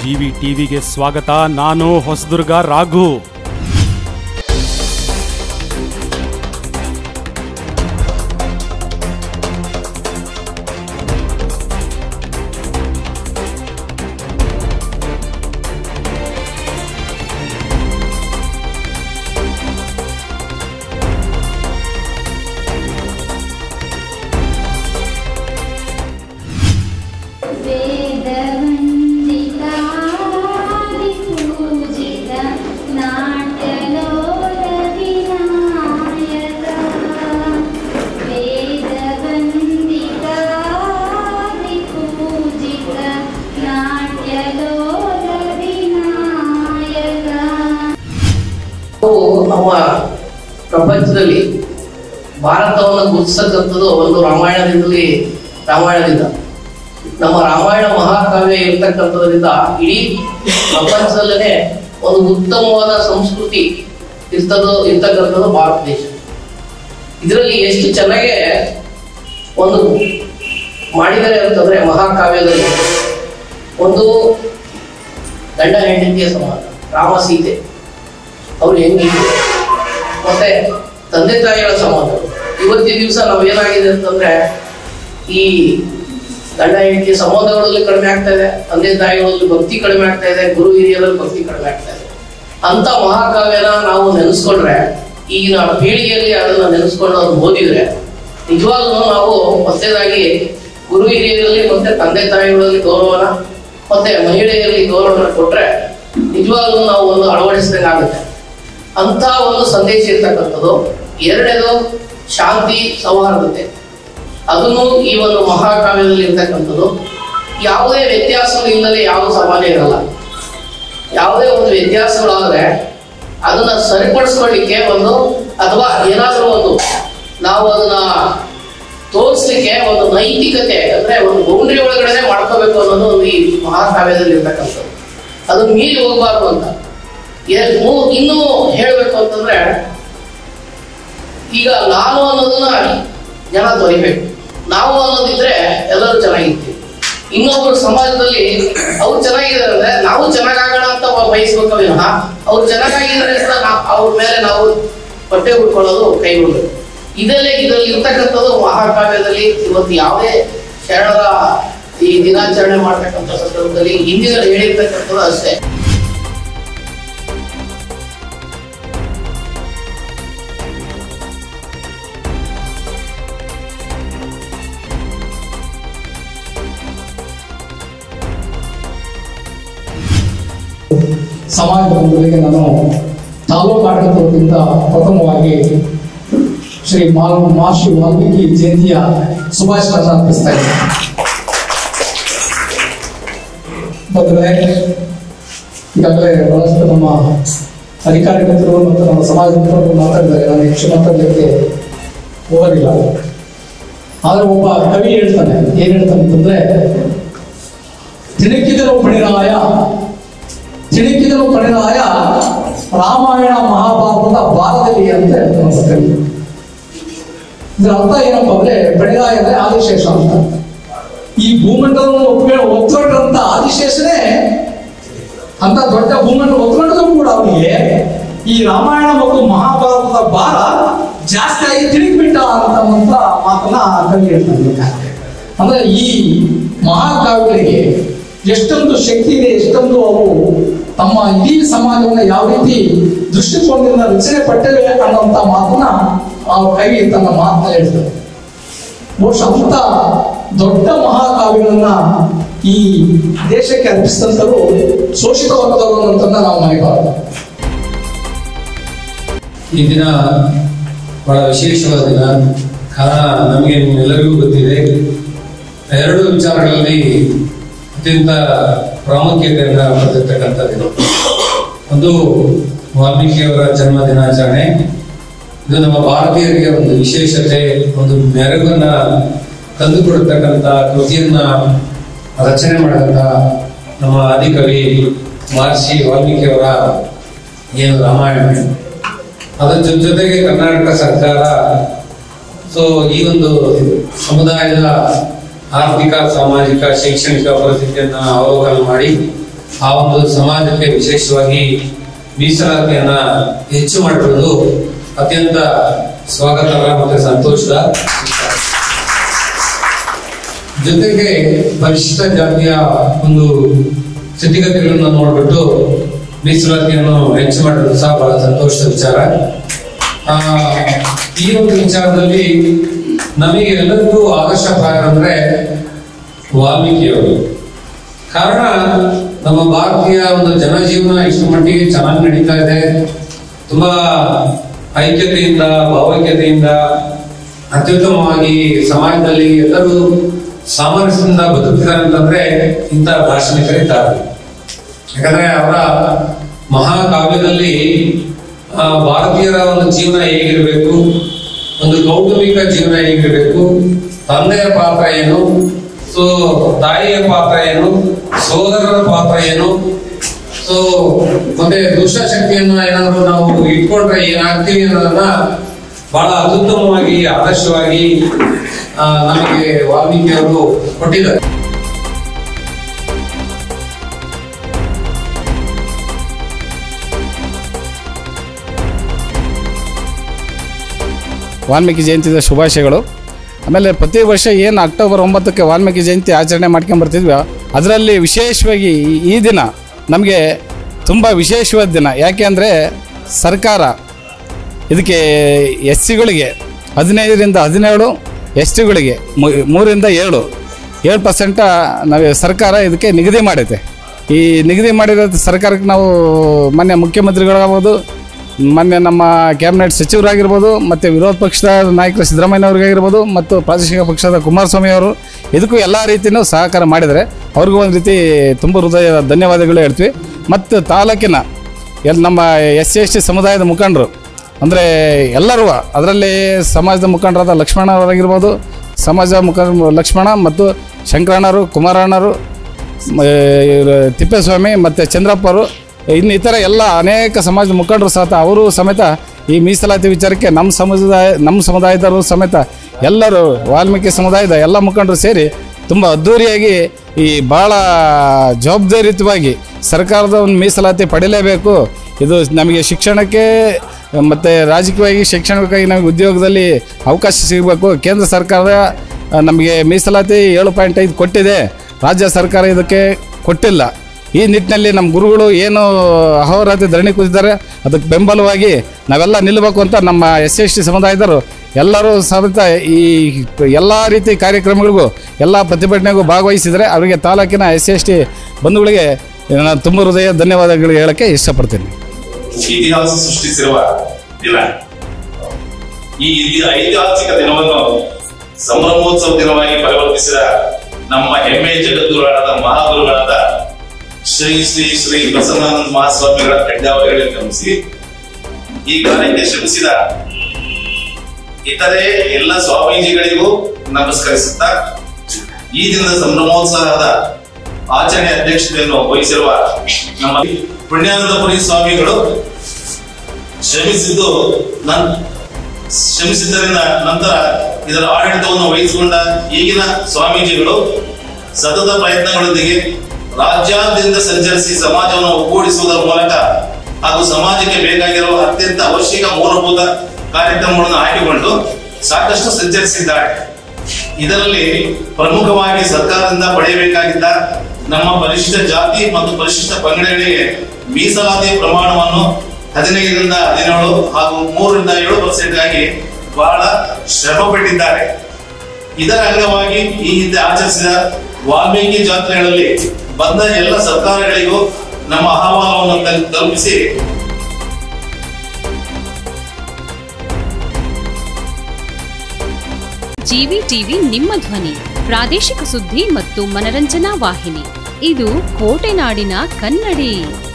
GV ಟಿವಿಗೆ ಸ್ವಾಗತ ನಾನು ಹೊಸದುರ್ಗ ರಾಘು वेदवन्दितादिपूजित नाट्यलोलविनायक वेदवन्दितादिपूजित नाट्यलोलविनायक ನಾವು ನಮ್ಮ ಪ್ರಪಂಚದಲ್ಲಿ ಭಾರತವನ್ನು ಗುರುತಿಸತಕ್ಕಂಥದ್ದು ಒಂದು ರಾಮಾಯಣದಿಂದಲೇ ರಾಮಾಯಣದಿಂದ ನಮ್ಮ ರಾಮಾಯಣ ಮಹಾಕಾವ್ಯ ಇರ್ತಕ್ಕಂಥದ್ರಿಂದ ಇಡೀ ಪ್ರಪಂಚದಲ್ಲೇ ಒಂದು ಉತ್ತಮವಾದ ಸಂಸ್ಕೃತಿ ಇರ್ತದ ಇರ್ತಕ್ಕಂಥದ್ದು ಭಾರತ ದೇಶ ಇದರಲ್ಲಿ ಎಷ್ಟು ಚೆನ್ನಾಗಿ ಒಂದು ಮಾಡಿದ್ದಾರೆ ಅಂತಂದ್ರೆ ಮಹಾಕಾವ್ಯದಲ್ಲಿ ಒಂದು ಗಂಡ ಹೆಂಡತಿಯ ಸಮಾನ ರಾಮ ಸೀತೆ ಅವ್ರು ಹೆಂಗಿದ್ರು ಮತ್ತೆ ತಂದೆ ತಾಯಿಗಳ ಸಂಬಂಧ ಇವತ್ತಿನ ದಿವಸ ನಾವೇನಾಗಿದೆ ಅಂತಂದ್ರೆ ಈ ಗಂಡ ಹೆಂಡತಿಯ ಸಂಬಂಧಗಳಲ್ಲಿ ಕಡಿಮೆ ಆಗ್ತಾ ಇದೆ ತಂದೆ ತಾಯಿಗಳಲ್ಲಿ ಭಕ್ತಿ ಕಡಿಮೆ ಆಗ್ತಾ ಇದೆ ಗುರು ಹಿರಿಯರಲ್ಲಿ ಭಕ್ತಿ ಕಡಿಮೆ ಆಗ್ತಾ ಇದೆ ಅಂತ ಮಹಾಕಾವ್ಯನ ನಾವು ನೆನೆಸ್ಕೊಂಡ್ರೆ ಈಗಿನ ಪೀಳಿಗೆಯಲ್ಲಿ ಅದನ್ನ ನೆನೆಸ್ಕೊಂಡು ಅದನ್ನ ಓದಿದ್ರೆ ನಿಜವಾಗ್ಲೂ ನಾವು ಮೊದಲನೇದಾಗಿ ಗುರು ಹಿರಿಯರಲ್ಲಿ ಮತ್ತೆ ತಂದೆ ತಾಯಿಗಳಲ್ಲಿ ಗೌರವನ ಮತ್ತೆ ಮಹಿಳೆಯರಲ್ಲಿ ಗೌರವನ ಕೊಟ್ರೆ ನಿಜವಾಗ್ಲೂ ನಾವು ಒಂದು ಅಳವಡಿಸಿದಂಗೆ ಆಗುತ್ತೆ ಅಂತ ಒಂದು ಸಂದೇಶ ಇರ್ತಕ್ಕಂಥದ್ದು ಎರಡನೇದು ಶಾಂತಿ ಸೌಹಾರ್ದತೆ ಅದನ್ನು ಈ ಒಂದು ಮಹಾಕಾವ್ಯದಲ್ಲಿ ಇರ್ತಕ್ಕಂಥದ್ದು ಯಾವುದೇ ವ್ಯತ್ಯಾಸಗಳಿಲ್ಲದೆ ಯಾವ ಸಮಾಜ ಇರಲ್ಲ ಯಾವುದೇ ಒಂದು ವ್ಯತ್ಯಾಸಗಳಾದ್ರೆ ಅದನ್ನ ಸರಿಪಡಿಸ್ಕೊಳ್ಳಿಕ್ಕೆ ಒಂದು ಅಥವಾ ಏನಾದರೂ ಒಂದು ನಾವು ಅದನ್ನ ತೋರಿಸ್ಲಿಕ್ಕೆ ಒಂದು ನೈತಿಕತೆ ಅಂದ್ರೆ ಒಂದು ಬೌಂಡ್ರಿ ಒಳಗಡೆ ಮಾಡ್ಕೋಬೇಕು ಅನ್ನೋದು ಒಂದು ಈ ಮಹಾಕಾವ್ಯದಲ್ಲಿ ಇರ್ತಕ್ಕಂಥದ್ದು ಅದನ್ನ ಮೀರಿ ಹೋಗಬಾರ್ದು ಅಂತ ಎ- ಮೂ- ಇನ್ನೂ ಹೇಳ್ಬೇಕು ಅಂತಂದ್ರೆ ಈಗ ನಾನು ಅನ್ನೋದನ್ನ ಜನ ತೊರಿಬೇಕು ನಾವು ಅನ್ನೋದಿದ್ರೆ ಎಲ್ಲರೂ ಚೆನ್ನಾಗಿರ್ತೀವಿ ಇನ್ನೊಬ್ಬರು ಸಮಾಜದಲ್ಲಿ ಅವ್ರು ಚೆನ್ನಾಗಿದ್ದಾರೆ ಅಂದ್ರೆ ನಾವು ಚೆನ್ನಾಗಾಗೋಣ ಅಂತ ಬಯಸ್ಬೇಕು ವಿನಃ ಅವ್ರು ಚೆನ್ನಾಗಿದ್ದಾರೆ ಅಂತ ನಾ- ಅವ್ರ ಮೇಲೆ ನಾವು ಹೊಟ್ಟೆ ಹುಡ್ಕೊಳ್ಳೋದು ಕೈ ಬಿಡ್ಬೇಕು ಇದಲ್ಲೇ ಇದರಲ್ಲಿ ಇರ್ತಕ್ಕಂಥದ್ದು ಮಹಾಕಾವ್ಯದಲ್ಲಿ ಇವತ್ತು ಯಾವುದೇ ಶರಣರ ಈ ದಿನಾಚರಣೆ ಮಾಡ್ತಕ್ಕಂಥ ಸಂದರ್ಭದಲ್ಲಿ ಹಿಂದಿನ ಹೇಳಿರ್ತಕ್ಕಂಥದ್ದು ಅಷ್ಟೇ ಸಮಾಜ ಬಂಧುಗಳಿಗೆ ನಾನು ತಾಲೂಕು ಆಡಳಿತದಿಂದ ಪ್ರಥಮವಾಗಿ ಶ್ರೀ ಮಾಲ್ ಮಹರ್ಷಿ ವಾಲ್ಮೀಕಿ ಜಯಂತಿಯ ಶುಭಾಶಯ ಅರ್ಪಿಸ್ತಾ ಇದ್ದೀನಿ ಬಂಧುಗಳೇ ಈಗಾಗಲೇ ಬಹಳಷ್ಟು ನಮ್ಮ ಅಧಿಕಾರಿಗಳು ಮತ್ತು ನಮ್ಮ ಸಮಾಜ ಮಿತ್ರರು ಮಾತಾಡಿದ್ದಾರೆ ನಾನು ಹೆಚ್ಚು ಮಾತಾಡಲಿಕ್ಕೆ ಹೋಗೋದಿಲ್ಲ ಆದ್ರೆ ಒಬ್ಬ ಕವಿ ಹೇಳ್ತಾನೆ ಏನ್ ಹೇಳ್ತಾನೆ ಅಂತಂದ್ರೆ ತಿಣುಕಿದರು ಪಣಿರಾಯ ತಿಣುಕಿದರು ಪಣಿರಾಯ ರಾಮಾಯಣ ಮಹಾಭಾರತದ ಭಾರತದಲ್ಲಿ ಅಂತ ಹೇಳ್ತಾನೆ ಒಬ್ಬ ಕವಿ ಇದರ ಅರ್ಥ ಏನಪ್ಪ ಅಂದ್ರೆ ಪಣಿರಾಯ ಅಂದ್ರೆ ಆದಿಶೇಷ ಅಂತ ಈ ಭೂಮಂಡಲವನ್ನು ಒಪ್ಪಿಕೊಂಡು ಒತ್ತೊಟ್ಟಂತ ಆದಿಶೇಷನೇ ಅಂತ ದೊಡ್ಡ ಭೂಮಂಡಲ ಒತ್ಕೊಂಡ್ರು ಕೂಡ ಅವನಿಗೆ ಈ ರಾಮಾಯಣ ಮತ್ತು ಮಹಾಭಾರತದ ಭಾರ ಜಾಸ್ತಿ ಆಗಿ ತಿಳಿದ್ಬಿಟ್ಟ ಅಂತಂತ ಮಾತನ್ನ ಕವಿ ಹೇಳ್ತಾನೆ ಅಂದ್ರೆ ಈ ಮಹಾಕಾವ್ಯಗಳಿಗೆ ಎಷ್ಟೊಂದು ಶಕ್ತಿ ಇದೆ ಎಷ್ಟೊಂದು ಅವು ತಮ್ಮ ಇಡೀ ಸಮಾಜವನ್ನ ಯಾವ ರೀತಿ ದೃಷ್ಟಿಕೋನದಿಂದ ರಚನೆ ಪಟ್ಟಿವೆ ಅನ್ನೋಂತ ಮಾತನ್ನ ಆ ಕವಿ ತನ್ನ ಮಾತನ್ನ ಹೇಳ್ತಾರೆ ಬಹುಶಃ ಅಂತ ದೊಡ್ಡ ಮಹಾಕಾವ್ಯಗಳನ್ನ ಈ ದೇಶಕ್ಕೆ ಅರ್ಪಿಸಿದಂತರು ಶೋಷಿತ ವರ್ಗದವರು ಅಂತಂದ ನಾವು ಮರಿಬಾರದು ಈ ದಿನ ಬಹಳ ವಿಶೇಷವಾದ ದಿನ ಕಾರಣ ನಮಗೆ ನಿಮ್ಮೆಲ್ಲರಿಗೂ ಗೊತ್ತಿದೆ ಎರಡು ವಿಚಾರಗಳಲ್ಲಿ ಅತ್ಯಂತ ಪ್ರಾಮುಖ್ಯತೆಯನ್ನ ಪಡೆದಿರ್ತಕ್ಕಂಥ ದಿನ ಒಂದು ವಾಲ್ಮೀಕಿಯವರ ಜನ್ಮ ದಿನಾಚರಣೆ ಇದು ನಮ್ಮ ಭಾರತೀಯರಿಗೆ ಒಂದು ವಿಶೇಷತೆ ಒಂದು ಮೆರಗನ್ನ ತಂದುಕೊಡ್ತಕ್ಕಂಥ ಕೃತಿಯನ್ನ ರಚನೆ ಮಾಡಿದಂಥ ನಮ್ಮ ಆದಿಕವಿ ಮಹರ್ಷಿ ವಾಲ್ಮೀಕಿಯವರ ಏನು ರಾಮಾಯಣ ಅದರ ಜೊತೆ ಜೊತೆಗೆ ಕರ್ನಾಟಕ ಸರ್ಕಾರ ಸೊ ಈ ಒಂದು ಸಮುದಾಯದ ಆರ್ಥಿಕ ಸಾಮಾಜಿಕ ಶೈಕ್ಷಣಿಕ ಪರಿಸ್ಥಿತಿಯನ್ನ ಅವಲೋಕನ ಮಾಡಿ ಆ ಒಂದು ಸಮಾಜಕ್ಕೆ ವಿಶೇಷವಾಗಿ ಮೀಸಲಾತಿಯನ್ನ ಹೆಚ್ಚು ಮಾಡಿರೋದು ಅತ್ಯಂತ ಸ್ವಾಗತಾರ್ಹ ಮತ್ತೆ ಸಂತೋಷದ ವಿಚಾರ. ಜೊತೆಗೆ ಪರಿಶಿಷ್ಟ ಜಾತಿಯ ಒಂದು ಸ್ಥಿತಿಗತಿಗಳನ್ನು ನೋಡ್ಬಿಟ್ಟು ಮೀಸಲಾತಿಯನ್ನು ಹೆಚ್ಚು ಮಾಡಿರೋದು ಸಹ ಬಹಳ ಸಂತೋಷದ ವಿಚಾರ ಆ, ಈ ಒಂದು ವಿಚಾರದಲ್ಲಿ ನಮಗೆ ಎಲ್ಲರಿಗೂ ಆದರ್ಶಪ್ರಾಯರಂದ್ರೆ ವಾಲ್ಮೀಕಿಯವರು ಕಾರಣ ನಮ್ಮ ಭಾರತೀಯ ಒಂದು ಜನಜೀವನ ಇಷ್ಟು ಮಟ್ಟಿಗೆ ಚೆನ್ನಾಗಿ ನಡೀತಾ ಇದೆ ತುಂಬಾ ಐಕ್ಯತೆಯಿಂದ ಭಾವೈಕ್ಯತೆಯಿಂದ ಅತ್ಯುತ್ತಮವಾಗಿ ಸಮಾಜದಲ್ಲಿ ಎಲ್ಲರೂ ಸಾಮರಸ್ಯದಿಂದ ಬದುಕ್ತಿದ್ದಾರೆ ಅಂತಂದ್ರೆ ಇಂಥ ದಾರ್ಶನಿಕರಿದ್ದಾರೆ ಯಾಕಂದ್ರೆ ಅವರ ಮಹಾಕಾವ್ಯದಲ್ಲಿ ಆ, ಭಾರತೀಯರ ಒಂದು ಜೀವನ ಹೇಗಿರಬೇಕು ಒಂದು ಕೌಟುಂಬಿಕ ಜೀವನ ಹೇಗಿರಬೇಕು ತಂದೆಯ ಪಾತ್ರ ಏನು ಸೊ ತಾಯಿಯ ಪಾತ್ರ ಏನು ಸೋದರರ ಪಾತ್ರ ಏನು ಸೊ ಮತ್ತೆ ದುಷ್ಟಶಕ್ತಿಯನ್ನ ಏನಾದ್ರು ನಾವು ಇಟ್ಕೊಂಡ್ರೆ ಏನಾಗ್ತೀವಿ ಅನ್ನೋದನ್ನ ಬಹಳ ಅತ್ಯುತ್ತಮವಾಗಿ ಆದರ್ಶವಾಗಿ ಆ, ನಮಗೆ ವಾಲ್ಮೀಕಿಯವರು ಕೊಟ್ಟಿದ್ದಾರೆ ವಾಲ್ಮೀಕಿ ಜಯಂತಿದ ಶುಭಾಶಯಗಳು ಆಮೇಲೆ ಪ್ರತಿ ವರ್ಷ ಏನು ಅಕ್ಟೋಬರ್ ಒಂಬತ್ತಕ್ಕೆ ವಾಲ್ಮೀಕಿ ಜಯಂತಿ ಆಚರಣೆ ಮಾಡ್ಕೊಂಬರ್ತಿದ್ವಿ ಅದರಲ್ಲಿ ವಿಶೇಷವಾಗಿ ಈ- ಈ ದಿನ ನಮಗೆ ತುಂಬ ವಿಶೇಷವಾದ ದಿನ ಯಾಕೆ ಅಂದರೆ ಸರ್ಕಾರ ಇದಕ್ಕೆ ಎಸ್ ಸಿಗಳಿಗೆ ಹದಿನೈದರಿಂದ ಹದಿನೇಳು ಎಸ್ ಟಿಗಳಿಗೆ ಮೂರಿಂದ ಏಳು ಏಳು ಪರ್ಸೆಂಟ ನಾವು ಸರ್ಕಾರ ಇದಕ್ಕೆ ನಿಗದಿ ಮಾಡೈತೆ ಈ ನಿಗದಿ ಮಾಡಿರೋ ಸರ್ಕಾರಕ್ಕೆ ನಾವು ಮೊನ್ನೆ ಮುಖ್ಯಮಂತ್ರಿಗಳಾಗ್ಬೋದು ಮೊನ್ನೆ ನಮ್ಮ ಕ್ಯಾಬಿನೆಟ್ ಸಚಿವರಾಗಿರ್ಬೋದು ಮತ್ತು ವಿರೋಧ ಪಕ್ಷದ ನಾಯಕರು ಸಿದ್ದರಾಮಯ್ಯವ್ರಿಗಾಗಿರ್ಬೋದು ಮತ್ತು ಪ್ರಾದೇಶಿಕ ಪಕ್ಷದ ಕುಮಾರಸ್ವಾಮಿ ಅವರು ಇದಕ್ಕೂ ಎಲ್ಲ ರೀತಿಯೂ ಸಹಕಾರ ಮಾಡಿದರೆ ಅವ್ರಿಗೂ ಒಂದು ರೀತಿ ತುಂಬ ಹೃದಯ ಧನ್ಯವಾದಗಳು ಹೇಳ್ತೀವಿ ಮತ್ತು ತಾಲೂಕಿನ ಎಲ್ಲಿ ನಮ್ಮ ಎಸ್ ಸಿ ಎಸ್ ಟಿ ಸಮುದಾಯದ ಮುಖಂಡರು ಅಂದರೆ ಎಲ್ಲರೂ ಅದರಲ್ಲಿ ಸಮಾಜದ ಮುಖಂಡರಾದ ಲಕ್ಷ್ಮಣ ಅವರಾಗಿರ್ಬೋದು ಸಮಾಜ ಮುಖಂಡ ಲಕ್ಷ್ಮಣ ಮತ್ತು ಶಂಕರಣ್ಣರು ಕುಮಾರಣ್ಣರು ಮ- ಇವ್ರು ತಿಪ್ಪೇಸ್ವಾಮಿ ಮತ್ತು ಚಂದ್ರಪ್ಪರು ಇನ್ನು ಇತರ ಎಲ್ಲ ಅನೇಕ ಸಮಾಜ ಮುಖಂಡರು ಸಹ ಅವರು ಸಮೇತ ಈ ಮೀಸಲಾತಿ ವಿಚಾರಕ್ಕೆ ನಮ್ಮ ಸಮುದಾಯ ನಮ್ಮ ಸಮುದಾಯದವರು ಸಮೇತ ಎಲ್ಲರೂ ವಾಲ್ಮೀಕಿ ಸಮುದಾಯದ ಎಲ್ಲ ಮುಖಂಡರು ಸೇರಿ ತುಂಬ ಅದ್ಧೂರಿಯಾಗಿ ಈ ಭಾಳ ಜವಾಬ್ದಾರಿಯುತವಾಗಿ ಸರ್ಕಾರದ ಒಂದು ಮೀಸಲಾತಿ ಪಡೀಲೇಬೇಕು ಇದು ನಮಗೆ ಶಿಕ್ಷಣಕ್ಕೆ ಮತ್ತು ರಾಜಕೀಯವಾಗಿ ಶೈಕ್ಷಣಿಕವಾಗಿ ನಮಗೆ ಉದ್ಯೋಗದಲ್ಲಿ ಅವಕಾಶ ಸಿಗಬೇಕು ಕೇಂದ್ರ ಸರ್ಕಾರ ಆ, ನಮಗೆ ಮೀಸಲಾತಿ ಏಳು ಪಾಯಿಂಟ್ ಐದು ಕೊಟ್ಟಿದೆ ರಾಜ್ಯ ಸರ್ಕಾರ ಇದಕ್ಕೆ ಕೊಟ್ಟಿಲ್ಲ ಈ ನಿಟ್ಟಿನಲ್ಲಿ ನಮ್ಮ ಗುರುಗಳು ಏನು ಅಹೋರಾತ್ರಿ ಧರಣಿ ಕೂತಿದ್ದಾರೆ ಅದಕ್ಕೆ ಬೆಂಬಲವಾಗಿ ನಾವೆಲ್ಲ ನಿಲ್ಲಬೇಕು ಅಂತ ನಮ್ಮ ಎಸ್ ಎಸ್ ಟಿ ಸಮುದಾಯದವರು ಎಲ್ಲರೂ ಸಮೇತ ಈ ಎಲ್ಲ ರೀತಿ ಕಾರ್ಯಕ್ರಮಗಳಿಗೂ ಎಲ್ಲ ಪ್ರತಿಭಟನೆಗೂ ಭಾಗವಹಿಸಿದರೆ ಅವರಿಗೆ ತಾಲೂಕಿನ ಎಸ್ ಎಸ್ ಟಿ ಬಂಧುಗಳಿಗೆ ನಾನು ತುಂಬ ಹೃದಯ ಧನ್ಯವಾದಗಳು ಹೇಳೋಕ್ಕೆ ಇಷ್ಟಪಡ್ತೀನಿ ಇತಿಹಾಸ ಸೃಷ್ಟಿಸಿರುವ ದಿನ ಈ ಇತಿ- ಐತಿಹಾಸಿಕ ದಿನವನ್ನು ಸಂಭ್ರಮೋತ್ಸವ ದಿನವಾಗಿ ಪರಿವರ್ತಿಸಿದ ನಮ್ಮ ಹೆಮ್ಮೆಯ ಜಗದ್ಗುರುಗಳಾದ ಮಹಾಗುರುಗಳಾದ ಶ್ರೀ ಶ್ರೀ ಶ್ರೀ ಬಸವನಂದ ಮಹಾಸ್ವಾಮಿಗಳ ಕಡ್ಡಾವಳಿಗಳಿಗೆ ಗಮನಿಸಿ ಈ ಕಾರ್ಯಕ್ಕೆ ಶ್ರಮಿಸಿದ ಇತರೆ ಎಲ್ಲ ಸ್ವಾಮೀಜಿಗಳಿಗೂ ನಮಸ್ಕರಿಸುತ್ತಾ ಈ ದಿನದ ಸಂಭ್ರಮೋತ್ಸವದ ಆಚರಣೆ ಅಧ್ಯಕ್ಷತೆಯನ್ನು ವಹಿಸಿರುವ ನಮ್ಮ ಪುಣ್ಯಾನಂದಪುರಿ ಸ್ವಾಮಿಗಳು ಶ್ರಮಿಸಿದ್ದು ನನ್ ಶ್ರಮಿಸಿದ್ದರಿಂದ ನಂತರ ಇದರ ಆಡಳಿತವನ್ನು ವಹಿಸಿಕೊಂಡ ಈಗಿನ ಸ್ವಾಮೀಜಿಗಳು ಸತತ ಪ್ರಯತ್ನಗಳೊಂದಿಗೆ ರಾಜ್ಯಾದ್ಯಂತ ಸಂಚರಿಸಿ ಸಮಾಜವನ್ನು ಒಗ್ಗೂಡಿಸುವುದರ ಮೂಲಕ ಹಾಗೂ ಸಮಾಜಕ್ಕೆ ಬೇಕಾಗಿರುವ ಅತ್ಯಂತ ಅವಶ್ಯಕ ಮೂಲಭೂತ ಕಾರ್ಯಕ್ರಮಗಳನ್ನು ಆಯ್ಕೆಗೊಂಡು ಸಾಕಷ್ಟು ಸಂಚರಿಸಿದ್ದಾರೆ ಇದರಲ್ಲಿ ಪ್ರಮುಖವಾಗಿ ಸರ್ಕಾರದಿಂದ ಪಡೆಯಬೇಕಾಗಿದ್ದ ನಮ್ಮ ಪರಿಶಿಷ್ಟ ಜಾತಿ ಮತ್ತು ಪರಿಶಿಷ್ಟ ಪಂಗಡಗಳಿಗೆ ಮೀಸಲಾತಿ ಪ್ರಮಾಣವನ್ನು ಹದಿನೈದರಿಂದ ಹದಿನೇಳು ಹಾಗೂ ಮೂರರಿಂದ ಏಳು ಪರ್ಸೆಂಟ್ ಆಗಿ ಬಹಳ ಶ್ರಮ ಪಟ್ಟಿದ್ದಾರೆ ಇದರ ಅಂಗವಾಗಿ ಈ ಹಿಂದೆ ಆಚರಿಸಿದ ವಾಲ್ಮೀಕಿ ಜಾತ್ರೆಗಳಲ್ಲಿ ಬಂದ ಎಲ್ಲ ಸರ್ಕಾರಗಳಿಗೂ ನಮ್ಮ ಅಹವಾಲವನ್ನು ತಲ್- ತಲುಪಿಸಿ ಜಿವಿ ಟಿವಿ ನಿಮ್ಮ ಧ್ವನಿ ಪ್ರಾದೇಶಿಕ ಸುದ್ದಿ ಮತ್ತು ಮನರಂಜನಾ ವಾಹಿನಿ ಇದು ಕೋಟೆನಾಡಿನ ಕನ್ನಡಿ